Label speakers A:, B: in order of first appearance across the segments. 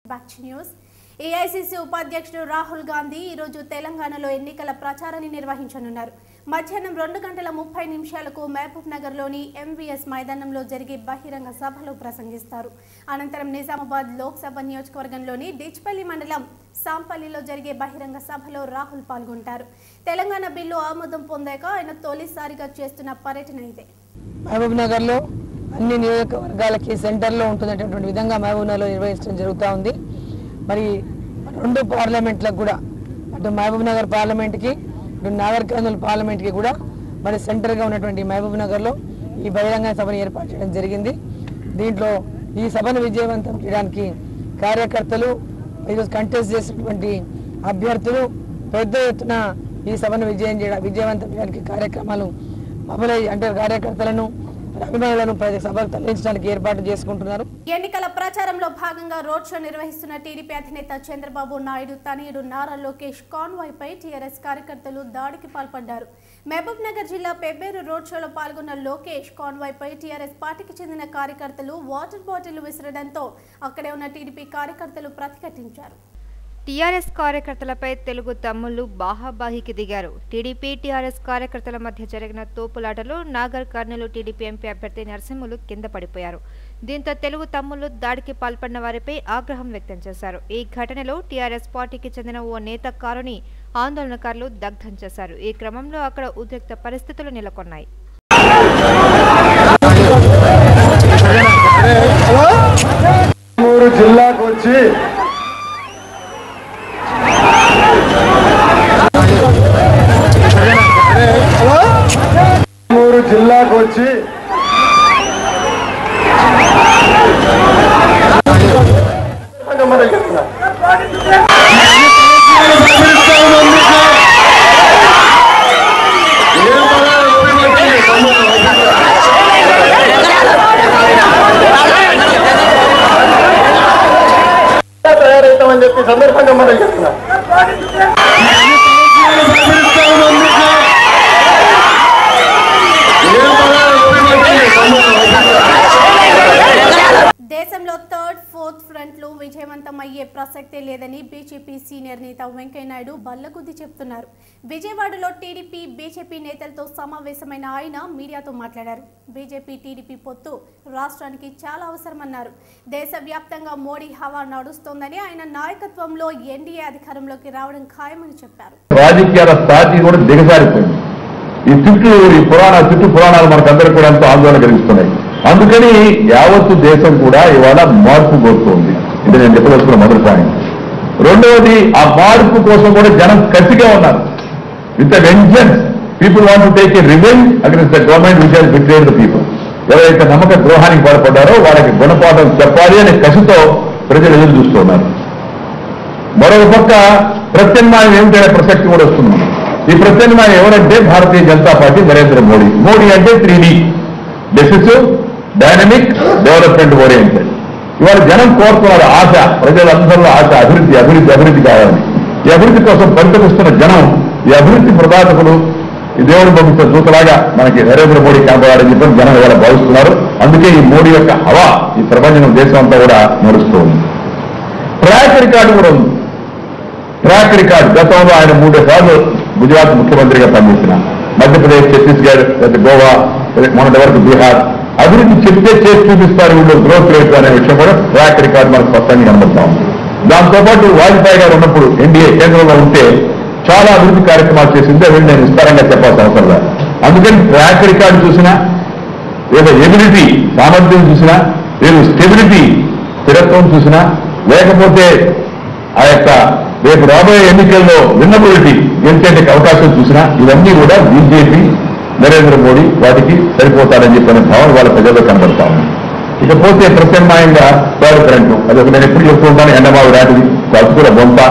A: back to news AICC ఉపాధ్యక్షుడు రాహుల్ గాంధీ ఈరోజు తెలంగాణలో ఎన్నికల ప్రచారాన్ని నిర్వహించనున్నారు మధ్యాహ్నం రెండు గంటల ముప్పై నిమిషాలకు మహబూబ్ నగర్లోని ఎంవీఎస్ మైదానంలో జరిగే బహిరంగ సభలో ప్రసంగిస్తారు అనంతరం నిజామాబాద్ లోక్సభ నియోజకవర్గంలోని డిచ్పల్లి మండలం సాంపల్లిలో జరిగే బహిరంగ సభలో రాహుల్ పాల్గొంటారు తెలంగాణ బిల్లు ఆమోదం పొందాక ఆయన తొలిసారిగా చేస్తున్న పర్యటన ఇదే
B: మహబూబ్ నగర్లో అన్ని నియోజకవర్గాలకి సెంటర్లో ఉంటున్నటువంటి విధంగా మహబూబ్ నగర్లో నిర్వహించడం జరుగుతూ ఉంది మరి రెండు పార్లమెంట్లకు కూడా అటు మహబూబ్ నగర్ పార్లమెంట్కి ఇటు నాగర్ కర్నూలు పార్లమెంట్కి కూడా మరి సెంటర్గా ఉన్నటువంటి మహబూబ్ నగర్లో ఈ బహిరంగ సభను ఏర్పాటు చేయడం జరిగింది దీంట్లో ఈ సభను విజయవంతం చేయడానికి కార్యకర్తలు ఈరోజు కంటెస్ట్ చేసినటువంటి అభ్యర్థులు పెద్ద ఎత్తున ఈ సభను విజయం చేయడం విజయవంతం చేయడానికి కార్యక్రమాలు మొబలై అంటే కార్యకర్తలను అభిమానులను ప్రతి సభకు తరలించడానికి ఏర్పాటు చేసుకుంటున్నారు
A: ఎన్నికల ప్రచారంలో భాగంగా రోడ్ షో నిర్వహిస్తున్న టీడీపీ అధినేత చంద్రబాబు నాయుడు తనయుడు నారా లోకేష్ కాన్వాయ్ పై టీఆర్ఎస్ కార్యకర్తలు దాడికి పాల్పడ్డారు మహబూబ్ నగర్ జిల్లా పెబ్బేరు రోడ్ షోలో పాల్గొన్న లోకేష్ కాన్వాయ్ పై టీఆర్ఎస్ పార్టీకి చెందిన కార్యకర్తలు వాటర్ బాటిల్ విసరడంతో అక్కడే ఉన్న టీడీపీ కార్యకర్తలు ప్రతిఘటించారు
C: టీఆర్ఎస్ కార్యకర్తలపై తెలుగు తమ్ముళ్లు బాహాబాహికి దిగారు టీడీపీ టీఆర్ఎస్ కార్యకర్తల మధ్య జరిగిన తోపులాటలో నాగర్ కర్నూలు టీడీపీ ఎంపీ అభ్యర్థి నరసింహులు కింద పడిపోయారు దీంతో తెలుగు తమ్ముళ్లు దాడికి పాల్పడిన వారిపై ఆగ్రహం వ్యక్తం చేశారు ఈ ఘటనలో టీఆర్ఎస్ పార్టీకి చెందిన ఓ నేత కారుని ఆందోళనకారులు దగ్ధం చేశారు ఈ క్రమంలో అక్కడ ఉద్రిక్త పరిస్థితులు నెలకొన్నాయి
D: మూడు జిల్లాకు వచ్చి మూడు జిల్లాకు వచ్చి తయారవుతామని చెప్పి సందర్భంగా మనం చెప్తున్నా
A: దేశంలో థర్డ్ ఫోర్త్ ఫ్రంట్లు విజయవంతం అయ్యే ప్రసక్తే లేదని బీజేపీ సీనియర్ నేత వెంకయ్యనాయుడు బల్లగుద్ది చెప్తున్నారు విజయవాడలో టీడీపీ బీజేపీ నేతలతో సమావేశమైన ఆయన మీడియాతో మాట్లాడారు బీజేపీ టీడీపీ పొత్తు రాష్ట్రానికి చాలా అవసరమన్నారు దేశవ్యాప్తంగా మోడీ హవా నడుస్తోందని ఆయన నాయకత్వంలో ఎన్డీఏ అధికారంలోకి రావడం ఖాయమని చెప్పారు
E: రాజకీయాల స్థాయి కూడా దిగజారిపోయింది ఈ చుట్టూ ఈ పురాణ చుట్టూ పురాణాలు మనకందరికి కూడా ఎంతో ఆందోళన కలిగిస్తున్నాయి అందుకని యావత్తు దేశం కూడా ఇవాళ మార్పు కోరుతోంది ఇది నేను చెప్పదలుచుకున్న మొదటి పాయింట్ రెండవది ఆ మార్పు కోసం కూడా జనం కసిగా ఉన్నారు with vengeance people want to take a revenge against the government which has betrayed the people ఎవరైతే నమ్మక ద్రోహానికి పాల్పడ్డారో వాళ్ళకి గుణపాఠం చెప్పాలి అనే కసితో ప్రజలు ఎదురు చూస్తున్నారు మరొక పక్క ప్రత్యామ్నాయం ఏమిటనే ప్రసక్తి కూడా వస్తుంది ఈ ప్రత్యామ్నాయం ఎవరంటే భారతీయ జనతా పార్టీ నరేంద్ర మోడీ మోడీ అంటే three D decisive dynamic development oriented ఇవాళ జనం కోరుతున్నారు ఆశ ప్రజలందరిలో ఆశ అభివృద్ధి అభివృద్ధి అభివృద్ధి కావాలని ఈ అభివృద్ధి కోసం పరితపిస్తున్న జనం ఈ అభివృద్ధి ప్రదాతకులు ఈ దేవుడు పంపించిన దూతలాగా మనకి నరేంద్ర మోడీ కనపడాలని చెప్పి జనం ఇవాళ భావిస్తున్నారు అందుకే ఈ మోడీ యొక్క హవా ఈ ప్రపంచం దేశం అంతా కూడా నడుస్తూ ఉంది ట్రాక్ రికార్డు కూడా ఉంది ట్రాక్ రికార్డు గతంలో ఆయన మూడు సార్లు గుజరాత్ ముఖ్యమంత్రిగా పనిచేసిన మధ్యప్రదేశ్ ఛత్తీస్గఢ్ లేదా గోవా లేదా మొన్నటి వరకు బీహార్ అభివృద్ధి చెప్తే చేసి చూపిస్తారు వీళ్ళు గ్రోత్ రేట్ అనే విషయం కూడా ట్రాక్ రికార్డు మనకు స్పష్టంగా కనబడతా ఉంది దాంతోపాటు వాజ్పేయి గారు ఉన్నప్పుడు ఎన్డీఏ కేంద్రంలో ఉంటే చాలా అభివృద్ధి కార్యక్రమాలు చేసింది అవి నేను విస్తారంగా చెప్పాల్సిన అవసరం లేదు అందుకని ట్రాక్ రికార్డు చూసినా లేదా ఎబిలిటీ సామర్థ్యం చూసినా లేదు స్టెబిలిటీ స్థిరత్వం చూసినా లేకపోతే ఆ యొక్క రేపు రాబోయే ఎన్నికల్లో విన్నబిలిటీ గెలిచేందుకు అవకాశం చూసినా ఇవన్నీ కూడా బీజేపీ నరేంద్ర మోడీ వాటికి సరిపోతారని చెప్పిన భావన వాళ్ళ ప్రజల్లో కనబడతా ఉంది ఇకపోతే ప్రత్యామ్నాయంగా థర్డ్ కరెంటు అది ఒక నేను ఎప్పుడు చెప్తూ ఉంటాను ఎండమావి రాటిది కూడా బొంత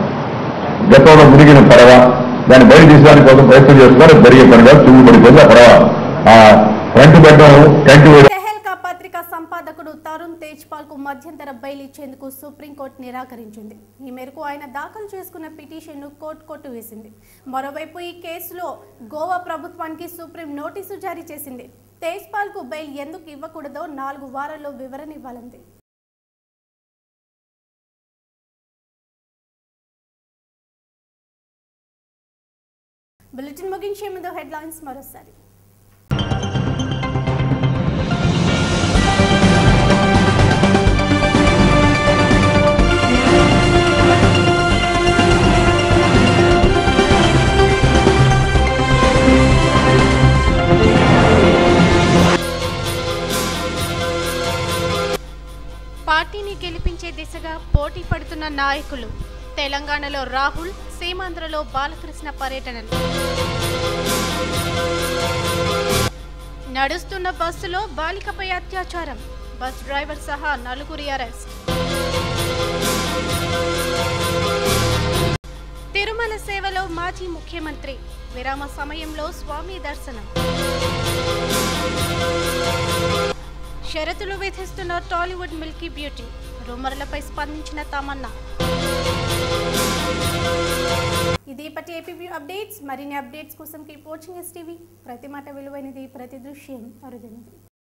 E: గతంలో మునిగిన పడవ దాన్ని బయట తీసడానికి కోసం ప్రయత్నం చేస్తున్నారు జరిగే పనిగా తుమ్ము పడిపోయింది ఆ పడవ ఆ ఫ్రంట్ బెడ్డం టెంట్ వేడి
A: తెహల్కా పత్రిక సంపాదకుడు తరుణ్ తేజ్పాల్ కు మధ్యంతర బెయిల్ ఇచ్చేందుకు సుప్రీంకోర్టు నిరాకరించింది ఈ మేరకు ఆయన దాఖలు చేసుకున్న పిటిషన్ను కోర్టు కొట్టివేసింది మరోవైపు ఈ కేసులో గోవా ప్రభుత్వానికి సుప్రీం నోటీసు జారీ చేసింది తేజ్పాల్ కు బెయిల్ ఎందుకు ఇవ్వకూడదో నాలుగు వారాల్లో వివరణ ఇవ్వాలంది బులెటిన్ ముగించే ముందు హెడ్లైన్స్ మరోసారి పార్టీని గెలిపించే దిశగా పోటీ పడుతున్న నాయకులు తెలంగాణలో రాహుల్ సీమాంధ్రలో బాలకృష్ణ పర్యటనలు నడుస్తున్న బస్సులో బాలికపై అత్యాచారం బస్ డ్రైవర్ సహా నలుగురి అరెస్ట్ తిరుమల సేవలో మాజీ ముఖ్యమంత్రి విరామ సమయంలో స్వామి దర్శనం షరతులు విధిస్తున్న టాలీవుడ్ మిల్కీ బ్యూటీ రూమర్లపై స్పందించిన తమన్నా ఇది ఇప్పటి ఏపీ అప్డేట్స్ మరిన్ని అప్డేట్స్ కోసం కీప్ వాచింగ్ ఎస్ టీవీ ప్రతి మాట విలువైనది ప్రతి దృశ్యం అరుదైనది